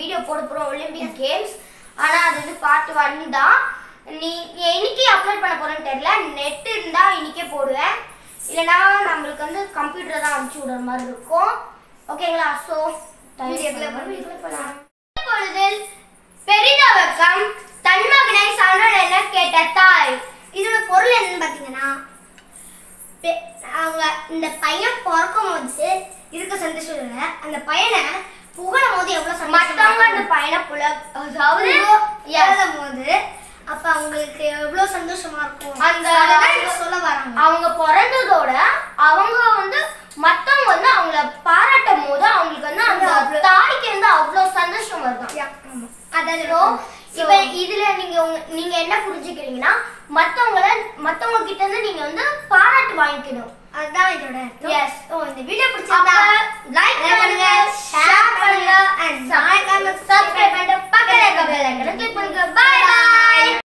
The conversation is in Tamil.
வீடியோ போட போகிறோம் ஒலிம்பிக் கேம்ஸ் ஆனால் அது வந்து பார்ட் ஒன் தான் நீ இன்னைக்கு அப்லோட் பண்ண போகிறேன்னு தெரியல நெட் இருந்தால் இன்னைக்கே போடுவேன் இல்லைனா நம்மளுக்கு வந்து கம்ப்யூட்டர் தான் அனுப்பிச்சி விடுற மாதிரி இருக்கும் ஓகேங்களா ஸோ பொழுதில் பெரிதவக்கம் தன்மகனை சான்றோர் என கேட்ட தாய் இதோட பொருள் என்னன்னு பார்த்தீங்கன்னா பெ- அவங்க இந்த பையன் பிறக்கும் போது இருக்க சந்தோஷம் இல்லை அந்த பையனை புகழும் போது எவ்வளவு சந்தோஷமா மற்றவங்க அந்த இருக்கும். பையனை புல அதாவது Yes. எழுதும் போது அப்ப அவங்களுக்கு எவ்வளவு சந்தோஷமா இருக்கும் அந்த அதுதான் இங்க சொல்ல வராங்க அவங்க பிறந்ததோட அவங்க வந்து மத்தவங்க வந்து அவங்கள பாராட்டும் போது அவங்களுக்கு வந்து அந்த அவ்வளவு- தாய்க்கு வந்து அவ்வளவு சந்தோஷம் வருதான் Yeah, ஆமா. அதான் So, So, இப்ப இதுல நீங்க உங்க- நீங்க என்ன புரிஞ்சுக்கிறீங்கன்னா மத்தவங்கள மத்தவங்க கிட்ட இருந்து நீங்க வந்து பாராட்டு வாங்கிக்கணும் அதுதான் இதோட அர்த்தம். Yes. ஓ இந்த வீடியோ பிடிச்சிருந்தா அப்ப